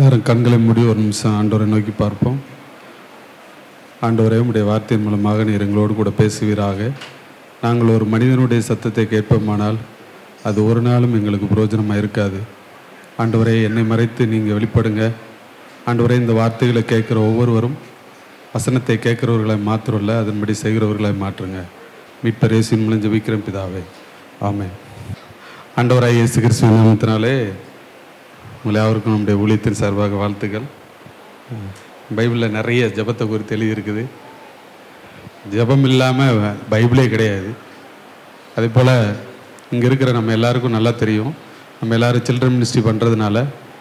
எல்லாரும் கண்களை மூடி ஒரு நிமிஷம் ஆண்டவரை நோக்கி பார்ப்போம் ஆண்டவரே உம்முடைய வார்த்தையின் மூலமாக நீர் எங்களோடு கூட பேசுவீராக நாங்கள் ஒரு மனிதனுடைய சத்தத்தை கேட்போமானால் அது ஒரு நாளும் எங்களுக்கு பிரயோஜனமாக இருக்காது ஆண்டவரே என்னை மறைத்து நீங்கள் வெளிப்படுங்க ஆண்டவரே இந்த வார்த்தைகளை கேட்குற ஒவ்வொருவரும் வசனத்தை கேட்குறவர்களை மாத்திரல்ல அதன்படி செய்கிறவர்களை மாற்றுங்க மீட்பர் இயேசுவின் மூலம் ஜெபிக்கிறேன் பிதாவே ஆமென் ஆண்டவராய் இயேசு கிறிஸ்துவின் நாமத்தினாலே உங்களை யாருக்கும் நம்முடைய ஊழியத்தின் சார்பாக வாழ்த்துக்கள் பைபிளில் நிறைய ஜெபத்தை குறித்து எழுதியிருக்குது ஜெபம் இல்லாமல் பைபிளே கிடையாது அதே போல் இங்கே இருக்கிற நம்ம எல்லாருக்கும் நல்லா தெரியும் நம்ம எல்லாரும் சில்ட்ரன் மினிஸ்ட்ரி பண்ணுறதுனால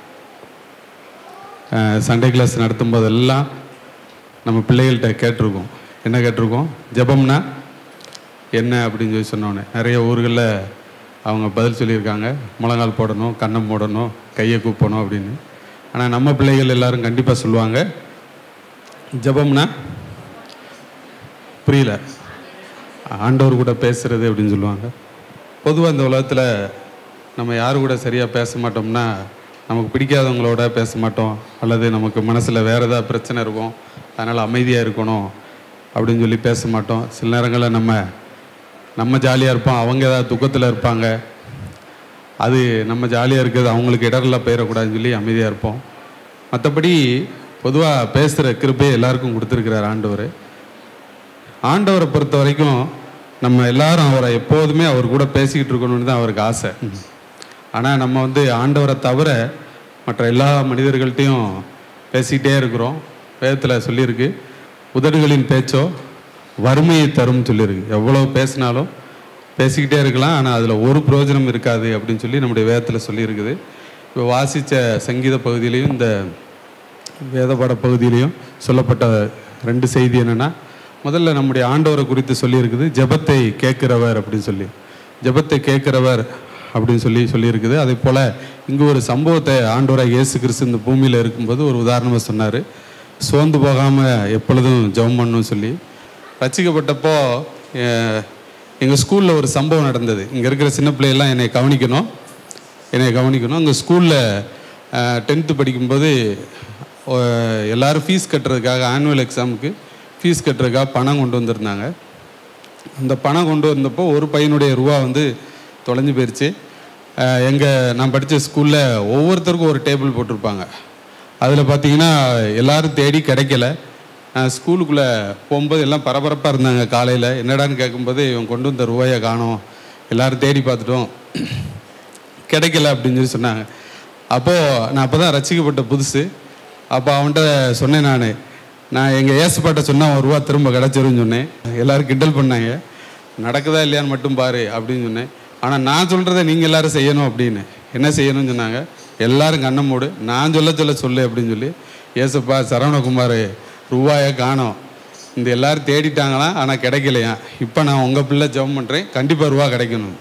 சண்டே கிளாஸ் நடத்தும் போதெல்லாம் நம்ம பிள்ளைகள்கிட்ட கேட்டிருக்கோம் என்ன கேட்டிருக்கோம் ஜெபம்னா என்ன அப்படின்னு சொல்லி சொன்னோன்னே நிறைய ஊர்களில் அவங்க பதில் சொல்லியிருக்காங்க முழங்கால் போடணும் கன்னம் போடணும் கையை கூப்பணும் அப்படின்னு ஆனால் நம்ம பிள்ளைகள் எல்லாரும் கண்டிப்பாக சொல்லுவாங்க ஜெபம்னா புரியல ஆண்டவர் கூட பேசுறது அப்படின்னு சொல்லுவாங்க பொதுவாக இந்த உலகத்தில் நம்ம யாரு கூட சரியாக பேச மாட்டோம்னா நமக்கு பிடிக்காதவங்களோட பேச மாட்டோம் அல்லது நமக்கு மனசில் வேறு ஏதாவது பிரச்சனை இருக்கும் அதனால் அமைதியாக இருக்கணும் அப்படின்னு சொல்லி பேச மாட்டோம் சில நேரங்களில் நம்ம நம்ம ஜாலியாக இருப்போம் அவங்க ஏதாவது துக்கத்தில் இருப்பாங்க அது நம்ம ஜாலியாக இருக்கிறது அவங்களுக்கு இடர்ல போயிடக்கூடாதுன்னு சொல்லி அமைதியாக இருப்போம் மற்றபடி பொதுவாக பேசுகிற கிருபை எல்லாருக்கும் கொடுத்துருக்கிறார் ஆண்டவர் ஆண்டவரை பொறுத்த வரைக்கும் நம்ம எல்லாரும் அவரை எப்போதுமே அவர் கூட பேசிக்கிட்டு இருக்கணும்னு தான் அவருக்கு ஆசை ஆனால் நம்ம வந்து ஆண்டவரை தவிர மற்ற எல்லா மனிதர்கள்ட்டையும் பேசிக்கிட்டே இருக்கிறோம் வேதத்தில் சொல்லியிருக்கு உதடுகளின் பேச்சோ வறுமையை தரும்னு சொல்லியிருக்கு எவ்வளோ பேசினாலும் பேசிக்கிட்டே இருக்கலாம் ஆனால் அதில் ஒரு பிரயோஜனம் இருக்காது அப்படின்னு சொல்லி நம்முடைய வேதத்தில் சொல்லியிருக்குது இப்போ வாசித்த சங்கீத பகுதியிலையும் இந்த வேதபாட பகுதியிலையும் சொல்லப்பட்ட ரெண்டு செய்தி என்னென்னா முதல்ல நம்முடைய ஆண்டவரை குறித்து சொல்லியிருக்குது ஜெபத்தை கேட்கிறவர் அப்படின்னு சொல்லி ஜெபத்தை கேட்கிறவர் அப்படின்னு சொல்லி சொல்லியிருக்குது அதே போல் இங்கே ஒரு சம்பவத்தை ஆண்டவராக இயேசு கிறிஸ்து இந்த பூமியில் இருக்கும்போது ஒரு உதாரணமாக சொன்னார் சோர்ந்து போகாமல் எப்பொழுதும் ஜெபம் பண்ணணும்னு சொல்லி ரசிக்கப்பட்டப்போ எங்கள் ஸ்கூலில் ஒரு சம்பவம் நடந்தது இங்கே இருக்கிற சின்ன பிள்ளைகள்லாம் என்னை கவனிக்கணும் என்னை கவனிக்கணும் அங்கே ஸ்கூலில் டென்த்து படிக்கும்போது அஹ், எல்லாரும் ஃபீஸ் கட்டுறதுக்காக ஆனுவல் எக்ஸாமுக்கு ஃபீஸ் கட்டுறதுக்காக பணம் கொண்டு வந்திருந்தாங்க அந்த பணம் கொண்டு வந்தப்போ ஒரு பையனுடைய ரூபா வந்து தொலைஞ்சு போயிடுச்சு எங்கள் நான் படித்த ஸ்கூலில் ஒவ்வொருத்தருக்கும் ஒரு டேபிள் போட்டிருப்பாங்க அதில் பார்த்தீங்கன்னா எல்லாரும் தேடி கிடைக்கல நான் ஸ்கூலுக்குள்ளே போகும்போது எல்லாம் பரபரப்பாக இருந்தாங்க காலையில் என்னடான்னு கேட்கும்போது இவன் கொண்டு வந்த ரூபாயை காணோம் எல்லாரும் தேடி பார்த்துட்டோம் கிடைக்கல அப்படின்னு சொல்லி சொன்னாங்க அப்போது நான் அப்போ தான் ரசிக்கப்பட்ட புதுசு அப்போ அவன்கிட்ட சொன்னேன் நான் நான் எங்கள் ஏசப்பாட்ட சொன்னால் ஒரு ரூபா திரும்ப கிடச்சிருன்னு சொன்னேன் எல்லாரும் கிண்டல் பண்ணாங்க நடக்குதா இல்லையான்னு மட்டும் பாரு அப்படின்னு சொன்னேன் ஆனால் நான் சொல்கிறத நீங்கள் எல்லாரும் செய்யணும் அப்படின்னு என்ன செய்யணும்னு சொன்னாங்க எல்லாரும் கண்ணை மூடு நான் சொல்ல சொல்ல சொல்லு அப்படின்னு சொல்லி ஏசப்பா சரவணகுமார் ரூபாயை காணோம் இந்த எல்லாரும் தேடிட்டாங்களாம் ஆனால் கிடைக்கலையா இப்போ நான் உங்கள் பிள்ளை ஜெபம் பண்ணுறேன் கண்டிப்பாக ரூபா கிடைக்கணும்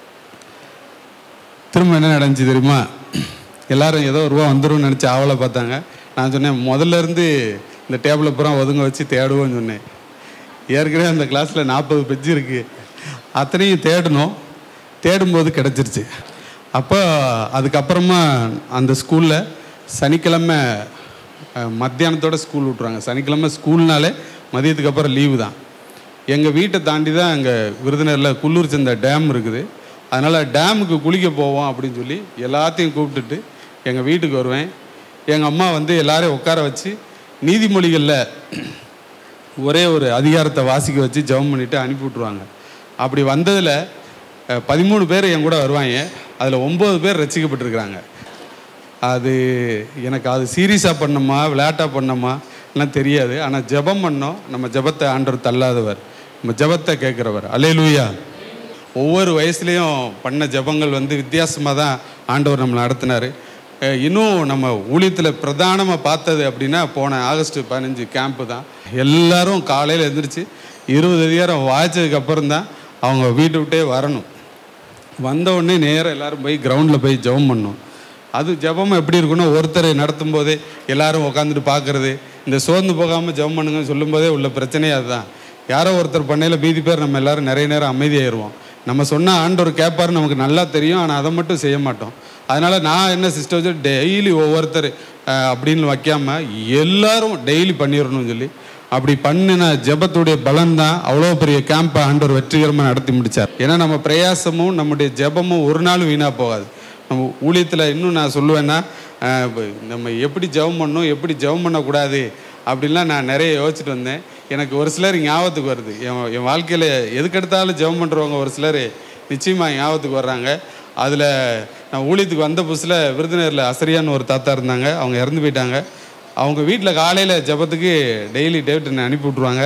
திரும்ப என்ன நடந்துச்சு தெரியுமா எல்லாரும் ஏதோ ரூபா வந்துரும்னு நினச்சி ஆவலை பார்த்தாங்க நான் சொன்னேன் முதல்ல இருந்து இந்த டேபிளை பூரா ஒதுங்க வச்சு தேடுவோன்னு சொன்னேன் ஏற்கனவே அந்த கிளாஸில் நாற்பது பெஞ்சு இருக்குது அத்தனையும் தேடணும் தேடும்போது கிடச்சிருச்சு அப்போ அதுக்கப்புறமா அந்த ஸ்கூலில் சனிக்கிழமை அஹ், மத்தியானத்தோட ஸ்கூல் விட்ருவாங்க சனிக்கிழமை ஸ்கூல்னாலே மதியத்துக்கு அப்புறம் லீவு தான் எங்கள் வீட்டை தாண்டி தான் அங்கே விருதுநகரில் குள்ளூர் சந்த டேம் இருக்குது அதனால் டேமுக்கு குளிக்க போவோம் அப்படின்னு சொல்லி எல்லாத்தையும் கூப்பிட்டுட்டு எங்கள் வீட்டுக்கு வருவேன் எங்கள் அம்மா வந்து எல்லாரையும் உட்கார வச்சு நீதிமொழிகளில் ஒரே ஒரு அதிகாரத்தை வாசிக்க வச்சு ஜெபம் பண்ணிவிட்டு அனுப்பி விட்ருவாங்க அப்படி வந்ததில் பதிமூணு பேர் என் கூட வருவாங்க அதில் ஒம்பது பேர் ரசிக்கப்பட்டிருக்கிறாங்க அது எனக்கு அது சீரியஸாக பண்ணோமா விளையாட்டாக பண்ணோமா எல்லாம் தெரியாது ஆனால் ஜெபம் பண்ணோம் நம்ம ஜெபத்தை ஆண்டவர் தள்ளாதவர் நம்ம ஜெபத்தை கேட்குறவர் அலேலூயா ஒவ்வொரு வயசுலேயும் பண்ண ஜெபங்கள் வந்து வித்தியாசமாக தான் ஆண்டவர் நம்மளை நடத்தினார் அஹ் இன்னும் நம்ம ஊழியத்தில் பிரதானமாக பார்த்தது அப்படின்னா போன ஆகஸ்ட் பதினஞ்சு கேம்ப்பு தான் எல்லாரும் காலையில் எழுந்திரிச்சு இருபது அதிகாரம் வாய்ச்சதுக்கு அப்புறம் தான் அவங்க வீட்டை விட்டே வரணும் வந்த உடனே நேராக எல்லாரும் போய் கிரவுண்டில் போய் ஜெபம் பண்ணணும் அது ஜெபம் எப்படி இருக்குன்னா ஒருத்தர் நடத்தும் போதே எல்லாரும் உட்காந்துட்டு பார்க்கறது இந்த சோர்ந்து போகாமல் ஜெபம் பண்ணுங்கன்னு சொல்லும்போதே உள்ள பிரச்சனையே அதுதான் யாரோ ஒருத்தர் பண்ணையில் மீதி பேர் நம்ம எல்லாரும் நிறைய நேரம் அமைதியாயிருவோம் நம்ம சொன்ன ஆண்டவர் கேட்பாரு நமக்கு நல்லா தெரியும் ஆனால் அதை மட்டும் செய்ய மாட்டோம் அதனால் நான் என்ன சிஸ்டம் வச்சு டெய்லி ஒவ்வொருத்தர் அஹ், அப்படின்னு வைக்காம எல்லாரும் டெய்லி பண்ணிடணும்னு சொல்லி அப்படி பண்ணின ஜெபத்துடைய பலன் தான் அவ்வளோ பெரிய கேம்பை ஆண்டவர் வெற்றிகரமாக நடத்தி முடிச்சார் ஏன்னா நம்ம பிரயாசமும் நம்முடைய ஜெபமும் ஒரு நாள் வீணாக போகாது நம்ம ஊழியத்தில் இன்னும் நான் சொல்லுவேன்னா அஹ், இப்ப நம்ம எப்படி ஜெபம் பண்ணணும் எப்படி ஜெபம் பண்ணக்கூடாது அப்படின்லாம் நான் நிறைய யோசிச்சுட்டு வந்தேன் எனக்கு ஒரு சிலர் ஞாபகத்துக்கு வருது என் என் வாழ்க்கையில் எதுக்கெடுத்தாலும் ஜெபம் பண்ணுறவங்க ஒரு சிலர் நிச்சயமாக ஞாபகத்துக்கு வர்றாங்க அதில் நான் ஊழியத்துக்கு வந்த புதுசில் விருதுநகரில் அசரியான்னு ஒரு தாத்தா இருந்தாங்க அவங்க இறந்து போயிட்டாங்க அவங்க வீட்டில் காலையில் ஜெபத்துக்கு டெய்லி டேவிட் என்னை அனுப்பி விட்ருவாங்க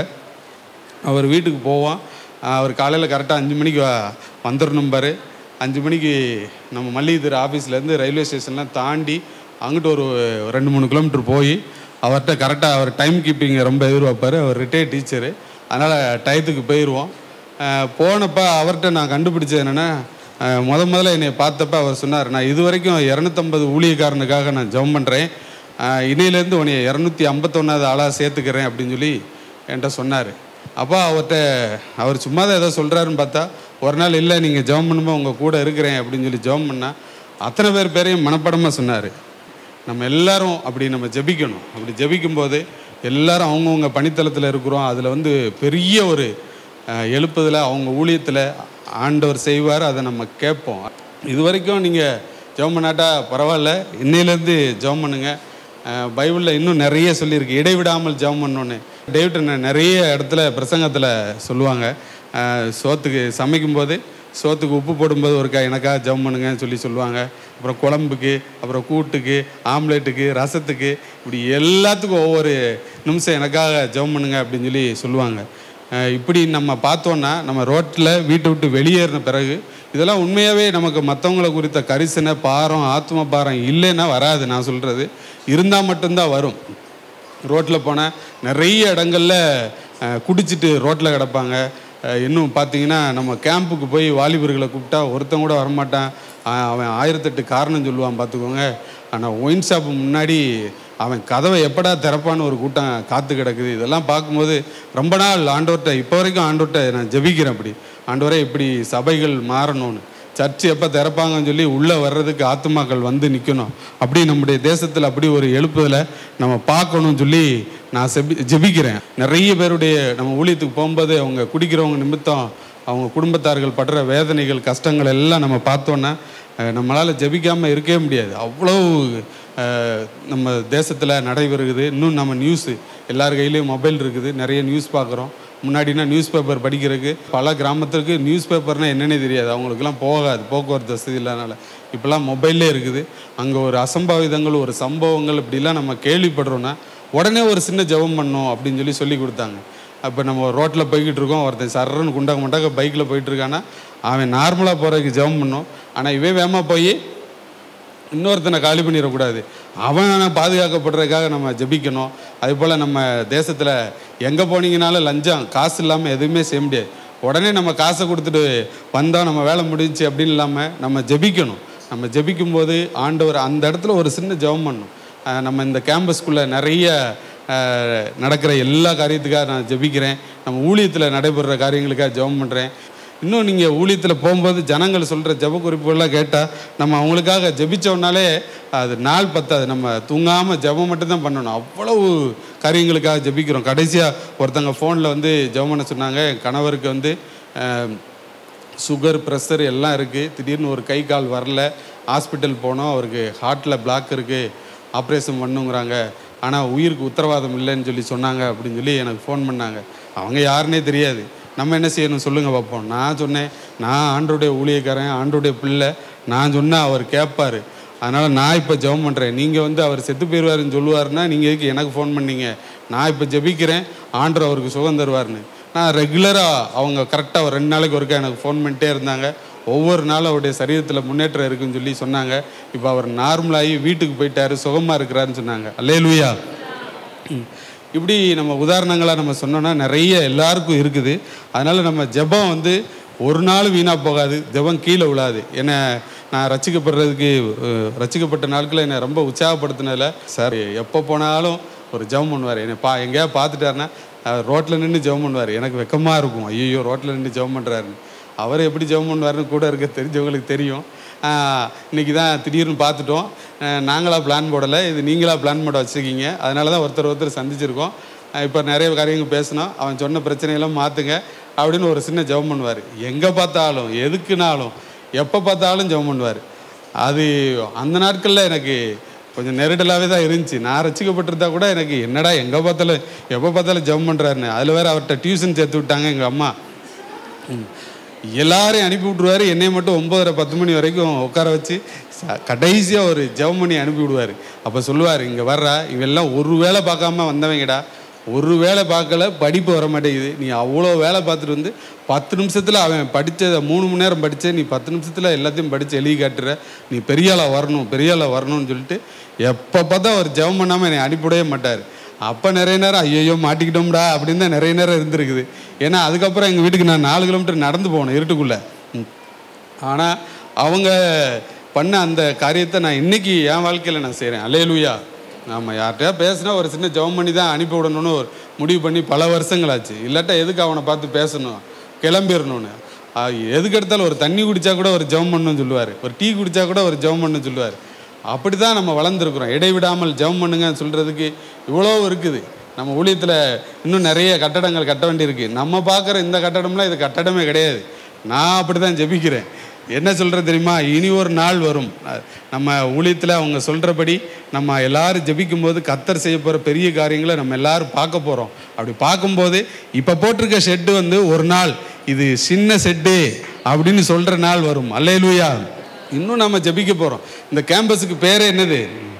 அவர் வீட்டுக்கு போவோம் அவர் காலையில் கரெக்டாக அஞ்சு மணிக்கு வ- வந்துடணும் பாரு அஞ்சு மணிக்கு நம்ம மல்லிகை ஆஃபீஸ்லேருந்து ரயில்வே ஸ்டேஷன்லாம் தாண்டி அங்கிட்டு ஒரு ரெண்டு மூணு கிலோமீட்டர் போய் அவர்கிட்ட கரெக்டாக அவர் டைம் கீப்பிங்கை ரொம்ப எதிர்பார்ப்பார் அவர் ரிட்டையர்ட் டீச்சரு அதனால் டயத்துக்கு போயிடுவோம் அஹ் போனப்ப அவர்கிட்ட நான் கண்டுபிடிச்சது என்னென்னா முத முதல்ல என்னை பார்த்தப்ப அவர் சொன்னார் நான் இது வரைக்கும் இரநூத்தம்பது ஊழியக்காரனுக்காக நான் ஜெபம் பண்ணுறேன் இன்னையிலேருந்து உன்னை இரநூத்தி ஐம்பத்தொன்னாவது ஆளாக சேர்த்துக்கிறேன் அப்படின்னு சொல்லி என்கிட்ட சொன்னார் அப்போ அவர்கிட்ட அவர் சும்மா தான் ஏதோ சொல்கிறாருன்னு பார்த்தா ஒரு நாள் இல்லை நீங்கள் ஜெபம் பண்ணும்போது உங்கள் கூட இருக்கிறேன் அப்படின்னு சொல்லி ஜெபம் பண்ணால் அத்தனை பேர் பேரையும் மனப்படமாக சொன்னார் நம்ம எல்லாரும் அப்படி நம்ம ஜெபிக்கணும் அப்படி ஜெபிக்கும்போது எல்லாரும் அவங்கவுங்க பணித்தளத்தில் இருக்கிறோம் அதில் வந்து பெரிய ஒரு அஹ், எழுப்புதல அவங்க ஊழியத்தில் ஆண்டவர் செய்வார் அதை நம்ம கேட்போம் இது வரைக்கும் நீங்கள் ஜெபம் பண்ணாட்டா பரவாயில்ல இன்னையிலேருந்து ஜெபம் பண்ணுங்க அஹ், பைபிளில் இன்னும் நிறைய சொல்லியிருக்கு இடைவிடாமல் ஜெபம் பண்ணோன்னு டேவிட் அண்ணன் நிறைய இடத்துல பிரசங்கத்தில் சொல்லுவாங்க அஹ், சோத்துக்கு சமைக்கும்போது சோத்துக்கு உப்பு போடும்போது ஒருக்கா எனக்காக ஜெபம் பண்ணுங்கன்னு சொல்லி சொல்லுவாங்க அப்புறம் குழம்புக்கு அப்புறம் கூட்டுக்கு ஆம்லேட்டுக்கு ரசத்துக்கு இப்படி எல்லாத்துக்கும் ஒவ்வொரு நிமிஷம் எனக்காக ஜெபம் பண்ணுங்க அப்படின்னு சொல்லி சொல்லுவாங்க அஹ் இப்படி நம்ம பார்த்தோன்னா நம்ம ரோட்டில் வீட்டை விட்டு வெளியேறின பிறகு இதெல்லாம் உண்மையாகவே நமக்கு மற்றவங்களை குறித்த கரிசனை பாரம் ஆத்ம பாரம் இல்லைன்னா வராது நான் சொல்கிறது இருந்தால் மட்டும்தான் வரும் ரோட்டில் போனால் நிறைய இடங்களில் அஹ், குடிச்சிட்டு ரோட்டில் கிடப்பாங்க அஹ், இன்னும் பார்த்தீங்கன்னா நம்ம கேம்புக்கு போய் வாலிபர்களை கூப்பிட்டா ஒருத்தன் கூட வரமாட்டான் அஹ், அவன் ஆயிரத்தெட்டு காரணம் சொல்லுவான் பார்த்துக்கோங்க ஆனால் ஒயின் ஷாப்பு முன்னாடி அவன் கதவை எப்படா திறப்பான்னு ஒரு கூட்டம் காத்து கிடக்குது இதெல்லாம் பார்க்கும்போது ரொம்ப நாள் ஆண்டவர்கிட்ட இப்போ வரைக்கும் ஆண்டவர்கிட்ட நான் ஜெபிக்கிறேன் அப்படி ஆண்டவரே இப்படி சபைகள் மாறணும்னு சர்ச் எப்போ திறப்பாங்கன்னு சொல்லி உள்ளே வர்றதுக்கு ஆத்துமாக்கள் வந்து நிற்கணும் அப்படி நம்முடைய தேசத்தில் அப்படி ஒரு எழுப்புதலை நம்ம பார்க்கணும்னு சொல்லி நான் செபி ஜெபிக்கிறேன் நிறைய பேருடைய நம்ம ஊழியத்துக்கு போகும்போது அவங்க குடிக்கிறவங்க நிமித்தம் அவங்க குடும்பத்தார்கள் படுற வேதனைகள் கஷ்டங்கள் எல்லாம் நம்ம பார்த்தோன்னா அஹ், நம்மளால் ஜெபிக்காமல் இருக்கவே முடியாது அவ்வளோ அஹ், நம்ம தேசத்தில் நடைபெறுகுது இன்னும் நம்ம நியூஸு எல்லார் கையிலையும் மொபைல் இருக்குது நிறைய நியூஸ் பார்க்குறோம் முன்னாடினா நியூஸ் பேப்பர் படிக்கிறதுக்கு பல கிராமத்துக்கு நியூஸ் பேப்பர்னால் என்னன்னே தெரியாது அவங்களுக்குலாம் போகாது போக்குவரத்து வசதி இல்லாதனால இப்போல்லாம் மொபைல்லே இருக்குது அங்கே ஒரு அசம்பாவிதங்கள் ஒரு சம்பவங்கள் இப்படிலாம் நம்ம கேள்விப்படுறோன்னா உடனே ஒரு சின்ன ஜெபம் பண்ணோம் அப்படின்னு சொல்லி சொல்லி கொடுத்தாங்க அப்போ நம்ம ரோட்டில் போய்கிட்டு இருக்கோம் ஒருத்தன் சர்றன்னு குண்டாக முண்டாக பைக்கில் போயிட்டு இருக்கானா அவன் நார்மலாக போகிறதுக்கு ஜெபம் பண்ணோம் ஆனால் இவன் வேகமாக போய் இன்னொருத்தனை காலி பண்ணிடக்கூடாது அவன் பாதுகாக்கப்படுறதுக்காக நம்ம ஜெபிக்கணும் அதே போல் நம்ம தேசத்தில் எங்கே போனீங்கனாலும் லஞ்சம் காசு இல்லாமல் எதுவுமே செய்ய முடியாது உடனே நம்ம காசை கொடுத்துட்டு வந்தோம் நம்ம வேலை முடிஞ்சுச்சு அப்படின்னு இல்லாமல் நம்ம ஜெபிக்கணும் நம்ம ஜெபிக்கும்போது ஆண்டவர் அந்த இடத்துல ஒரு சின்ன ஜெபம் பண்ணணும் அஹ் நம்ம இந்த கேம்பஸ்குள்ளே நிறைய அஹ், நடக்கிற எல்லா காரியத்துக்காக நான் ஜெபிக்கிறேன் நம்ம ஊழியத்தில் நடைபெறுற காரியங்களுக்காக ஜெபம் பண்ணுறேன் இன்னும் நீங்கள் ஊழியத்தில் போகும்போது ஜனங்கள் சொல்கிற ஜெப குறிப்புகள்லாம் கேட்டால் நம்ம அவங்களுக்காக ஜெபிச்சோம்னாலே அது நாள் பத்தாது நம்ம தூங்காமல் ஜெபம் மட்டும்தான் பண்ணணும் அவ்வளவு காரியங்களுக்காக ஜெபிக்கிறோம் கடைசியாக ஒருத்தங்க ஃபோனில் வந்து ஜெபம் பண்ண சொன்னாங்க என் கணவருக்கு வந்து அஹ், சுகர் ப்ரெஷர் எல்லாம் இருக்குது திடீர்னு ஒரு கை கால் வரல ஹாஸ்பிட்டல் போனோம் அவருக்கு ஹார்ட்டில் பிளாக் இருக்குது ஆப்ரேஷன் பண்ணுங்கிறாங்க ஆனால் உயிருக்கு உத்தரவாதம் இல்லைன்னு சொல்லி சொன்னாங்க அப்படின்னு சொல்லி எனக்கு ஃபோன் பண்ணாங்க அவங்க யாருன்னே தெரியாது நம்ம என்ன செய்யணும் சொல்லுங்கள் பார்ப்போம் நான் சொன்னேன் நான் ஆண்டோடைய ஊழியக்காரன் ஆண்டோடைய பிள்ளை நான் சொன்னால் அவர் கேட்பார் அதனால் நான் இப்போ ஜெபம் பண்ணுறேன் நீங்கள் வந்து அவர் செத்து போயிடுவாருன்னு சொல்லுவாருன்னா நீங்கள் எதுக்கு எனக்கு ஃபோன் பண்ணீங்க நான் இப்போ ஜெபிக்கிறேன் ஆண்டவர் அவருக்கு சுகம் தருவார்னு நான் ரெகுலராக அவங்க கரெக்டாக ஒரு ரெண்டு நாளைக்கு ஒருக்கா எனக்கு ஃபோன் பண்ணிட்டே இருந்தாங்க ஒவ்வொரு நாளும் அவருடைய சரீரத்தில் முன்னேற்றம் இருக்குன்னு சொல்லி சொன்னாங்க இப்போ அவர் நார்மலாகி வீட்டுக்கு போயிட்டாரு சுகமாக இருக்கிறாருன்னு சொன்னாங்க அல்லே லூயா இப்படி நம்ம உதாரணங்களாக நம்ம சொன்னோன்னா நிறைய எல்லாருக்கும் இருக்குது அதனால் நம்ம ஜெபம் வந்து ஒரு நாள் வீணாக போகாது ஜெபம் கீழே விழாது என்னை நான் ரசிக்கப்படுறதுக்கு அஹ், ரட்சிக்கப்பட்ட நாட்களில் என்னை ரொம்ப உற்சாகப்படுத்தினதில் சார் எப்போ போனாலும் ஒரு ஜெபம் பண்ணுவார் என்னை பா எங்கேயா பார்த்துட்டாருன்னா ரோட்டில் நின்று ஜெபம் பண்ணுவார் எனக்கு வெக்கமாக இருக்கும் ஐயோ ரோட்டில் நின்று ஜெபம் பண்ணுறாருன்னு அவர் எப்படி ஜெபம் பண்ணுவாருன்னு கூட இருக்க தெரிஞ்சவங்களுக்கு தெரியும் ஆஹ், இன்னைக்கு தான் திடீர்னு பார்த்துட்டோம் ஆஹ், நாங்களா பிளான் போடலை இது நீங்களா பிளான் போட வச்சுருக்கீங்க அதனால தான் ஒருத்தர் ஒருத்தர் சந்திச்சிருக்கோம் இப்போ நிறைய காரியங்கள் பேசணும் அவன் சொன்ன பிரச்சனையெல்லாம் மாற்றுங்க அப்படின்னு ஒரு சின்ன ஜெபம் பண்ணுவார் எங்கே பார்த்தாலும் எதுக்குனாலும் எப்போ பார்த்தாலும் ஜெபம் பண்ணுவார் அது அந்த நாட்களில் எனக்கு கொஞ்சம் நெருடலாகவே தான் இருந்துச்சு நான் ரசிக்கப்பட்டிருந்தா கூட எனக்கு என்னடா எங்கே பார்த்தாலும் எப்போ பார்த்தாலும் ஜெபம் பண்ணுறாருன்னு அதில் வேறு அவர்கிட்ட டியூஷன் சேர்த்து விட்டாங்க எங்கள் அம்மா ம். எல்லாரையும் அனுப்பி விட்ருவாரு என்னை மட்டும் ஒம்பதரை பத்து மணி வரைக்கும் உட்கார வச்சு ச- கடைசியா ஒரு ஜெபம் பண்ணி அனுப்பி விடுவார் அப்போ சொல்லுவார் இங்கே வர்றா இவெல்லாம் ஒரு வேலை பார்க்காம வந்தவங்கடா ஒரு வேலை பார்க்கல படிப்பு வர மாட்டேங்குது நீ அவ்வளோ வேலை பார்த்துட்டு வந்து பத்து நிமிஷத்தில் அவன் படித்ததை மூணு மணி நேரம் படித்த நீ பத்து நிமிஷத்தில் எல்லாத்தையும் படித்து எழுதி காட்டுற நீ பெரியாளா வரணும் பெரியாளா வரணும்னு சொல்லிட்டு எப்போ பார்த்தா அவர் ஜெபம் பண்ணாமல் என்னை அனுப்பிவிடவே மாட்டார் அப்போ நிறைய நேரம் ஐயோ மாட்டிக்கிட்டோம்டா அப்படின்னு தான் நிறைய நேரம் இருந்திருக்குது ஏன்னா அதுக்கப்புறம் எங்கள் வீட்டுக்கு நான் நாலு கிலோமீட்டர் நடந்து போகணும் இருட்டுக்குள்ளே ஆனால் அவங்க பண்ண அந்த காரியத்தை நான் இன்னைக்கு என் வாழ்க்கையில் நான் செய்கிறேன் அலையலுயா ஆமாம் யார்கிட்டயா பேசினா ஒரு சின்ன ஜெபம் பண்ணி தான் அனுப்பி விடணும்னு ஒரு முடிவு பண்ணி பல வருஷங்களாச்சு இல்லாட்டா எதுக்கு அவனை பார்த்து பேசணும் கிளம்பிடணும்னு ஆஹ் எதுக்கு எடுத்தாலும் ஒரு தண்ணி குடிச்சா கூட ஒரு ஜெபம் பண்ணணும்னு சொல்லுவார் ஒரு டீ குடிச்சா கூட ஒரு ஜெபம் பண்ணணும்னு சொல்லுவார் அப்படி தான் நம்ம வளர்ந்துருக்குறோம் இடைவிடாமல் ஜெபம் பண்ணுங்கன்னு சொல்கிறதுக்கு இவ்வளோ இருக்குது நம்ம ஊழியத்தில் இன்னும் நிறைய கட்டடங்கள் கட்ட வேண்டியிருக்கு நம்ம பார்க்குற இந்த கட்டடம்லாம் இது கட்டடமே கிடையாது நான் அப்படி தான் ஜெபிக்கிறேன் என்ன சொல்கிறது தெரியுமா இனி ஒரு நாள் வரும் அஹ் நம்ம ஊழியத்தில் அவங்க சொல்கிறபடி நம்ம எல்லாரும் ஜெபிக்கும்போது கத்தர் செய்ய போகிற பெரிய காரியங்களை நம்ம எல்லாரும் பார்க்க போகிறோம் அப்படி பார்க்கும்போது இப்போ போட்டிருக்க ஷெட்டு வந்து ஒரு நாள் இது சின்ன செட்டு அப்படின்னு சொல்கிற நாள் வரும் அல்லேலூயா இன்னும் நம்ம ஜெபிக்க போகிறோம் இந்த கேம்பஸுக்கு பேரே என்னது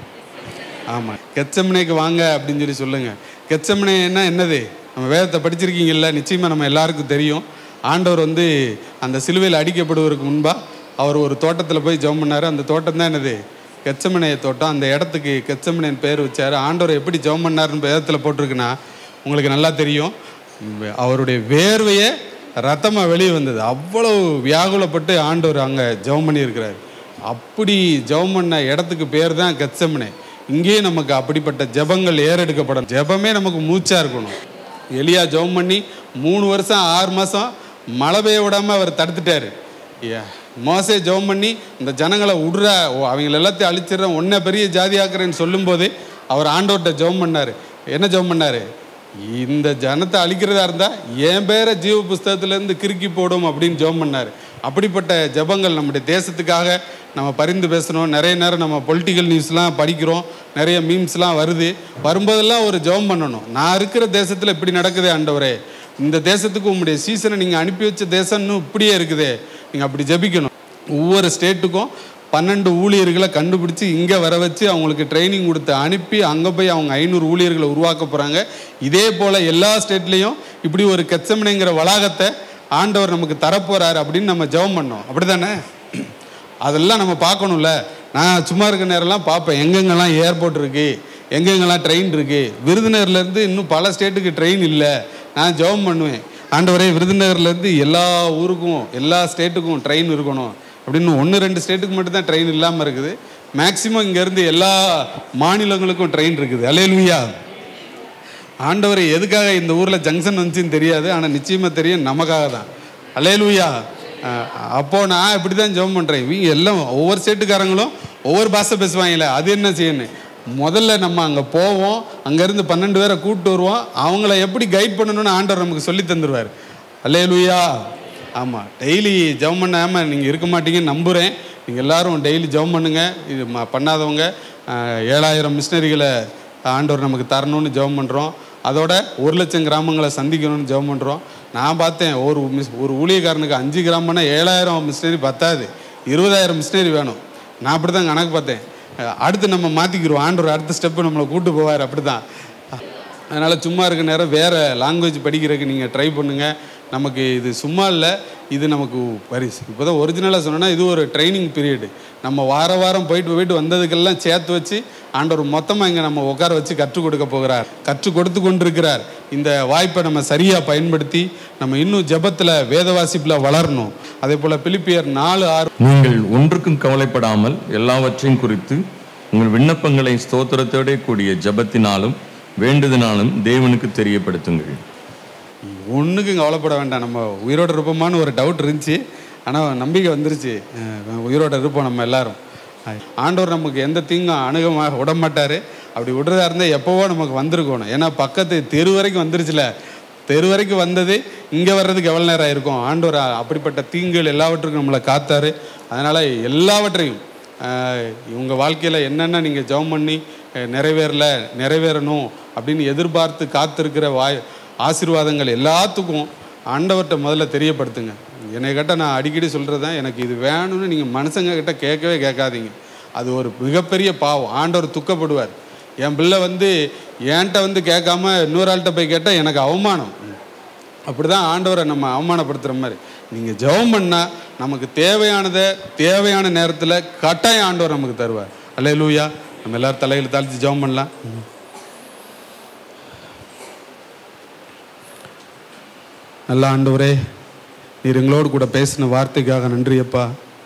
ஆமாம் கெச்சமனைக்கு வாங்க அப்படின்னு சொல்லி சொல்லுங்கள் கெச்சமனைன்னா என்னது நம்ம வேதத்தை படிச்சிருக்கீங்கல்ல நிச்சயமாக நம்ம எல்லாருக்கும் தெரியும் ஆண்டவர் வந்து அந்த சிலுவையில் அடிக்கப்படுவதற்கு முன்பாக அவர் ஒரு தோட்டத்தில் போய் ஜெபம் பண்ணார் அந்த தோட்டம் தான் என்னது கெச்சமனைய தோட்டம் அந்த இடத்துக்கு கெச்சமனையின் பேர் வச்சார் ஆண்டவர் எப்படி ஜெபம் பண்ணாருன்னு வேதத்தில் போட்டிருக்குன்னா உங்களுக்கு நல்லா தெரியும் உம், அவருடைய வேர்வையே ரத்தமாக வெளியே வந்தது அவ்வளவு வியாகுலப்பட்டு ஆண்டவர் அங்கே ஜெபம் பண்ணியிருக்கிறார் அப்படி ஜெபம் பண்ண இடத்துக்கு பேர் தான் கெச்சமனை இங்கேயே நமக்கு அப்படிப்பட்ட ஜெபங்கள் ஏறெடுக்கப்படும் ஜெபமே நமக்கு மூச்சா இருக்கணும் எலியா ஜெபம் பண்ணி மூணு வருஷம் ஆறு மாதம் மழை பெய்ய விடாம அவர் தடுத்துட்டாரு ஏ, மோசே ஜெபம் பண்ணி இந்த ஜனங்களை விடுற ஓ அவங்கள எல்லாத்தையும் அழிச்சிடுறேன் ஒன்றை பெரிய ஜாதி ஆக்குறேன்னு சொல்லும்போது அவர் ஆண்டவர்கிட்ட ஜெபம் பண்ணார் என்ன ஜெபம் பண்ணார் இந்த ஜனத்தை அழிக்கிறதா இருந்தால் என் பேரை ஜீவ புஸ்தகத்திலேருந்து கிறுக்கி போடும் அப்படின்னு ஜெபம் பண்ணார் அப்படிப்பட்ட ஜெபங்கள் நம்முடைய தேசத்துக்காக நம்ம பரிந்து பேசணும் நிறைய நேரம் நம்ம பொலிட்டிக்கல் நியூஸ்லாம் படிக்கிறோம் நிறைய மீம்ஸ்லாம் வருது வரும்போதெல்லாம் ஒரு ஜெபம் பண்ணணும் நான் இருக்கிற தேசத்தில் இப்படி நடக்குதே ஆண்டவரே இந்த தேசத்துக்கு உங்களுடைய சீசனை நீங்கள் அனுப்பி வச்ச தேசம்னு இப்படியே இருக்குதே நீங்கள் அப்படி ஜெபிக்கணும் ஒவ்வொரு ஸ்டேட்டுக்கும் பன்னெண்டு ஊழியர்களை கண்டுபிடிச்சி இங்கே வர வச்சு அவங்களுக்கு ட்ரைனிங் கொடுத்து அனுப்பி அங்கே போய் அவங்க ஐநூறு ஊழியர்களை உருவாக்க போகிறாங்க இதே போல் எல்லா ஸ்டேட்லேயும் இப்படி ஒரு கெச்சமனைங்கிற வளாகத்தை ஆண்டவர் நமக்கு தரப்போகிறார் அப்படின்னு நம்ம ஜெபம் பண்ணோம் அப்படி தானே அதெல்லாம் நம்ம பார்க்கணும்ல நான் சும்மா இருக்க நேரம்லாம் பார்ப்பேன் எங்கெங்கெல்லாம் ஏர்போர்ட் இருக்குது எங்கெங்கெல்லாம் ட்ரெயின் இருக்குது விருதுநகர்லேருந்து இன்னும் பல ஸ்டேட்டுக்கு ட்ரெயின் இல்லை நான் ஜெபம் பண்ணுவேன் ஆண்டவரே விருதுநகர்லேருந்து எல்லா ஊருக்கும் எல்லா ஸ்டேட்டுக்கும் ட்ரெயின் இருக்கணும் அப்படின்னு ஒன்று ரெண்டு ஸ்டேட்டுக்கு மட்டும்தான் ட்ரெயின் இல்லாமல் இருக்குது மேக்சிமம் இங்கேருந்து எல்லா மாநிலங்களுக்கும் ட்ரெயின் இருக்குது அலையலுவியா ஆண்டவர் எதுக்காக இந்த ஊரில் ஜங்ஷன் வந்துச்சுன்னு தெரியாது ஆனால் நிச்சயமாக தெரியும் நமக்காக தான் அலையலுவியா அப்போது நான் இப்படி தான் ஜெபம் பண்ணுறேன் இவங்க எல்லாம் ஒவ்வொரு ஸ்டேட்டுக்காரங்களும் ஒவ்வொரு பாஷை பேசுவாங்கல்ல அது என்ன செய்யணும் முதல்ல நம்ம அங்கே போவோம் அங்கேருந்து பன்னெண்டு பேரை கூப்பிட்டு வருவோம் அவங்கள எப்படி கைட் பண்ணணும்னு ஆண்டவர் நமக்கு சொல்லி தந்துடுவார் அல்லேலூயா ஆமாம் டெய்லி ஜெபம் பண்ணாமல் நீங்கள் இருக்க மாட்டீங்கன்னு நம்புகிறேன் நீங்கள் எல்லாரும் டெய்லி ஜெபம் பண்ணுங்க இது ம- பண்ணாதவங்க ஆஹ், ஏழாயிரம் மிஷினரிகளை ஆண்டவர் நமக்கு தரணும்னு ஜெபம் பண்ணுறோம் அதோட ஒரு லட்சம் கிராமங்களை சந்திக்கணும்னு ஜெபம் பண்ணுறோம் நான் பார்த்தேன் ஒரு மிஸ் ஒரு ஊழியக்காரனுக்கு அஞ்சு கிராமம்னா ஏழாயிரம் மிஷினரி பத்தாது இருபதாயிரம் மிஷினரி வேணும் நான் அப்படி தான் கணக்கு பார்த்தேன் அஹ் அடுத்து நம்ம மாற்றிக்கிறோம் ஆண்டவர் அடுத்த ஸ்டெப்பு நம்மளை கூட்டு போவார் அப்படி தான் அதனால் சும்மா இருக்க நேரம் வேறு லாங்குவேஜ் படிக்கிறதுக்கு நீங்கள் ட்ரை பண்ணுங்கள் நமக்கு இது சும்மா இல்லை இது நமக்கு பரிசு இப்போ தான் ஒரிஜினலாக சொன்னோன்னா இது ஒரு ட்ரைனிங் பீரியடு நம்ம வார வாரம் போயிட்டு போயிட்டு வந்ததுக்கெல்லாம் சேர்த்து வச்சு ஆண்டவர் மொத்தமாக இங்கே நம்ம உட்கார வச்சு கற்றுக் கொடுக்க போகிறார் கற்றுக் கொடுத்து கொண்டிருக்கிறார் இந்த வாய்ப்பை நம்ம சரியாக பயன்படுத்தி நம்ம இன்னும் ஜெபத்தில் வேத வாசிப்பில் வளரணும் அதே போல் பிலிப்பியர் நாலு ஆறு நீங்கள் ஒன்றுக்கும் கவலைப்படாமல் எல்லாவற்றையும் குறித்து உங்கள் விண்ணப்பங்களை ஸ்தோத்திரத்தோட கூடிய ஜெபத்தினாலும் வேண்டுதனாலும் தேவனுக்கு தெரியப்படுத்துங்கள் ஒன்றுக்கும் கவலைப்பட வேண்டாம் நம்ம உயிரோடு இருப்போமான்னு ஒரு டவுட் இருந்துச்சு ஆனால் நம்பிக்கை வந்துருச்சு அஹ் உயிரோட இருப்போம் நம்ம எல்லாரும் ஆண்டவர் நமக்கு எந்த தீங்கும் அணுக விட மாட்டார் அப்படி விடுறதா இருந்தால் எப்போவோ நமக்கு வந்திருக்கணும் ஏன்னா பக்கத்து தெரு வரைக்கும் வந்துருச்சுல தெரு வரைக்கும் வந்தது இங்கே வர்றதுக்கு எவ்வளோ நேரம் இருக்கும் ஆண்டவர் அப்படிப்பட்ட தீங்குகள் எல்லாவற்றுக்கும் நம்மளை காத்தாரு அதனால் எல்லாவற்றையும் ஆஹ் இவங்க வாழ்க்கையில் என்னென்ன நீங்கள் ஜெபம் பண்ணி அஹ் நிறைவேறல நிறைவேறணும் அப்படின்னு எதிர்பார்த்து காத்திருக்கிற வாய் ஆசீர்வாதங்கள் எல்லாத்துக்கும் ஆண்டவர்கிட்ட முதல்ல தெரியப்படுத்துங்க என்னை கிட்ட நான் அடிக்கடி சொல்கிறது தான் எனக்கு இது வேணும்னு நீங்கள் மனுஷங்க கிட்ட கேட்கவே கேட்காதீங்க அது ஒரு மிகப்பெரிய பாவம் ஆண்டவர் துக்கப்படுவார் என் பிள்ளை வந்து என்கிட்ட வந்து கேட்காம இன்னொரு ஆள்கிட்ட போய் கேட்டால் எனக்கு அவமானம் அப்படி தான் ஆண்டவரை நம்ம அவமானப்படுத்துகிற மாதிரி நீங்கள் ஜெபம் பண்ணால் நமக்கு தேவையானதை தேவையான நேரத்தில் கட்டாயம் ஆண்டவர் நமக்கு தருவார் அல்ல லூயா நம்ம எல்லாரும் தலையில் தாழ்த்தி ஜெபம் பண்ணலாம் நல்ல ஆண்டவரே நீர் எங்களோடு கூட பேசின வார்த்தைக்காக நன்றி அப்பா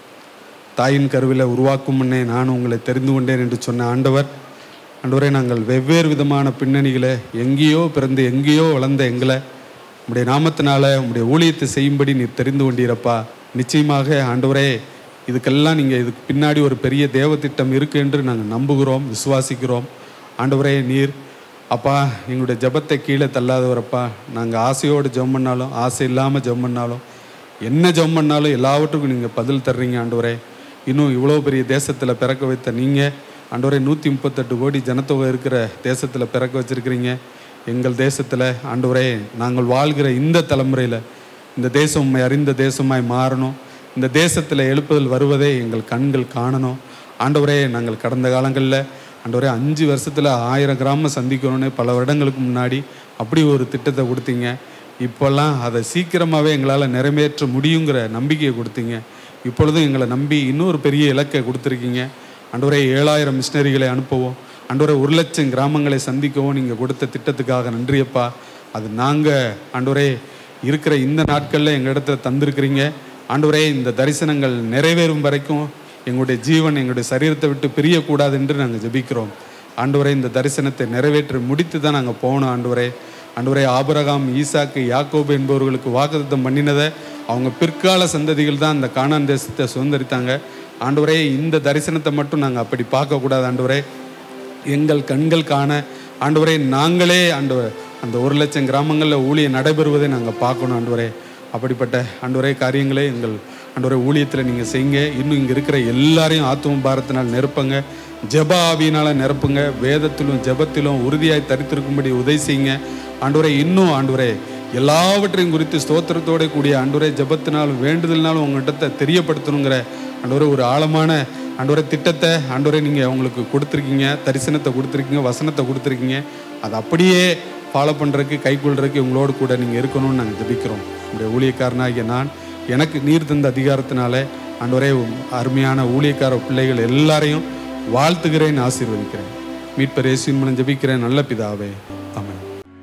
தாயின் கருவில் உருவாக்கும் முன்னே நான் உங்களை தெரிந்து கொண்டேன் என்று சொன்ன ஆண்டவர் ஆண்டவரே நாங்கள் வெவ்வேறு விதமான பின்னணிகளை எங்கேயோ பிறந்து எங்கேயோ வளர்ந்த எங்களை உம்முடைய நாமத்தினால உம்முடைய ஊழியத்தை செய்யும்படி நீர் தெரிந்து கொண்டீரப்பா நிச்சயமாக ஆண்டவரே இதுக்கெல்லாம் நீங்கள் இதுக்கு பின்னாடி ஒரு பெரிய தேவ திட்டம் இருக்கு என்று நாங்கள் நம்புகிறோம் விசுவாசிக்கிறோம் ஆண்டவரே நீர் அப்பா எங்களுடைய ஜெபத்தை கீழே தள்ளாதவரப்பா நாங்கள் ஆசையோடு ஜெபம் பண்ணாலும் ஆசை இல்லாமல் ஜெபம் பண்ணாலும் என்ன ஜெபம் பண்ணாலும் எல்லாவற்றுக்கும் நீங்கள் பதில் தர்றீங்க ஆண்டவரே இன்னும் இவ்வளோ பெரிய தேசத்தில் பிறக்க வைத்த நீங்கள் ஆண்டவரே நூற்றி முப்பத்தெட்டு கோடி ஜனத்தொகை இருக்கிற தேசத்தில் பிறக்க வச்சிருக்கிறீங்க எங்கள் தேசத்தில் ஆண்டவரே நாங்கள் வாழ்கிற இந்த தலைமுறையில் இந்த தேசம் உம்மை அறிந்த தேசமாய் மாறணும் இந்த தேசத்தில் எழுப்புதல் வருவதே எங்கள் கண்கள் காணணும் ஆண்டவரே நாங்கள் கடந்த காலங்களில் ஆண்டவரே அஞ்சு வருஷத்தில் ஆயிரம் கிராமம் சந்திக்கணும்னு பல வருடங்களுக்கு முன்னாடி அப்படி ஒரு திட்டத்தை கொடுத்தீங்க இப்போல்லாம் அதை சீக்கிரமாகவே எங்களால் நிறைவேற்ற முடியுங்கிற நம்பிக்கையை கொடுத்தீங்க இப்பொழுதும் எங்களை நம்பி இன்னொரு பெரிய இலக்கை கொடுத்துருக்கீங்க ஆண்டவரே ஏழாயிரம் மிஷினரிகளை அனுப்பவும் ஆண்டவரே ஒரு லட்சம் கிராமங்களை சந்திக்கவும் நீங்கள் கொடுத்த திட்டத்துக்காக நன்றியப்பா அது நாங்கள் ஆண்டவரே இருக்கிற இந்த நாட்களில் எங்கள் இடத்துல தந்திருக்கிறீங்க ஆண்டவரே இந்த தரிசனங்கள் நிறைவேறும் வரைக்கும் எங்களுடைய ஜீவன் எங்களுடைய சரீரத்தை விட்டு பிரியக்கூடாது என்று நாங்கள் ஜெபிக்கிறோம் ஆண்டவரே இந்த தரிசனத்தை நிறைவேற்றி முடித்து தான் நாங்கள் போகணும் ஆண்டவரே ஆண்டவரே ஆபிரகாம் ஈசாக்கு யாக்கோபு என்பவர்களுக்கு வாக்குத்தத்தம் பண்ணினதை அவங்க பிற்கால சந்ததிகள் தான் அந்த கானான் தேசத்தை சுதந்திரித்தாங்க ஆண்டவரே இந்த தரிசனத்தை மட்டும் நாங்கள் அப்படி பார்க்கக்கூடாது ஆண்டவரே எங்கள் கண்கள் காண ஆண்டவரே நாங்களே ஆண்டவர் அந்த ஒரு லட்சம் கிராமங்களில் ஊழியம் நடைபெறுவதை நாங்கள் பார்க்கணும் ஆண்டவரே அப்படிப்பட்ட ஆண்டவரே காரியங்களே எங்கள் ஆண்டவரே ஊழியத்தில் நீங்கள் செய்யுங்க இன்னும் இங்கே இருக்கிற எல்லாரையும் ஆத்துவ பாரத்தினால் நிரப்புங்க ஜெப ஆவியினால் நிரப்புங்க வேதத்திலும் ஜெபத்திலும் உறுதியாய் தரித்திருக்கும்படி உதவி செய்யுங்க ஆண்டவரே இன்னும் ஆண்டவரே எல்லாவற்றையும் குறித்து ஸ்தோத்திரத்தோட கூடிய ஆண்டவரே ஜெபத்தினாலும் வேண்டுதல்னாலும் உங்கள்கிட்ட தெரியப்படுத்தணுங்கிற ஆண்டவரே ஒரு ஆழமான ஆண்டவரே திட்டத்தை ஆண்டவரே நீங்கள் அவங்களுக்கு கொடுத்துருக்கீங்க தரிசனத்தை கொடுத்துருக்கீங்க வசனத்தை கொடுத்துருக்கீங்க அதை அப்படியே ஃபாலோ பண்ணுறதுக்கு கைக்கொள்றதுக்கு உங்களோடு கூட நீங்கள் இருக்கணும்னு நாங்கள் ஜெபிக்கிறோம் உங்களுடைய ஊழியக்காரனாகிய நான் எனக்கு நீர் தந்த அதிகாரத்தினால ஆண்டவரே அருமையான ஊழியக்கார பிள்ளைகள் எல்லாரையும் வாழ்த்துகிறேன் ஆசீர்வதிக்கிறேன் மீட்பர் இயேசுவின் மூலம் ஜெபிக்கிறேன் நல்ல பிதாவே ஆமென்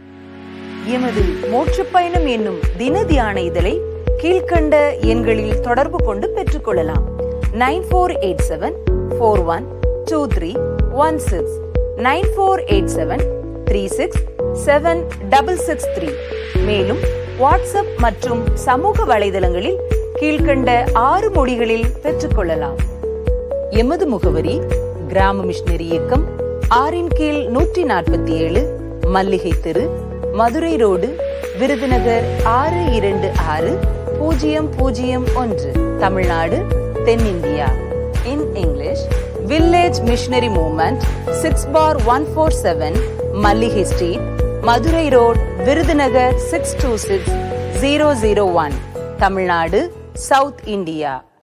எமது மோட்சப் பயணம் என்னும் தின தியான இதழை கீழ்க்கண்ட எண்களில் தொடர்பு கொண்டு பெற்றுக்கொள்ளலாம் nine four eight seven four one two three one six nine four eight seven three six seven double six three மேலும் வாட்ஸ்அப் மற்றும் சமூக வலைதளங்களில் கீழ்க்கண்ட ஆறு மொழிகளில் பெற்றுக்கொள்ளலாம் எமது முகவரி கிராம மிஷனரி இயக்கம் ஆறின் கீழ் நூற்றி நாற்பத்தி ஏழு மல்லிகை தெரு மதுரை ரோடு விருதுநகர் ஆறு இரண்டு ஆறு பூஜ்ஜியம் பூஜ்ஜியம் ஒன்று தமிழ்நாடு தென்னிந்தியா in English village missionary movement six four one four seven Malligai street Madurai road Virudhunagar six two six zero zero one Tamil Nadu south India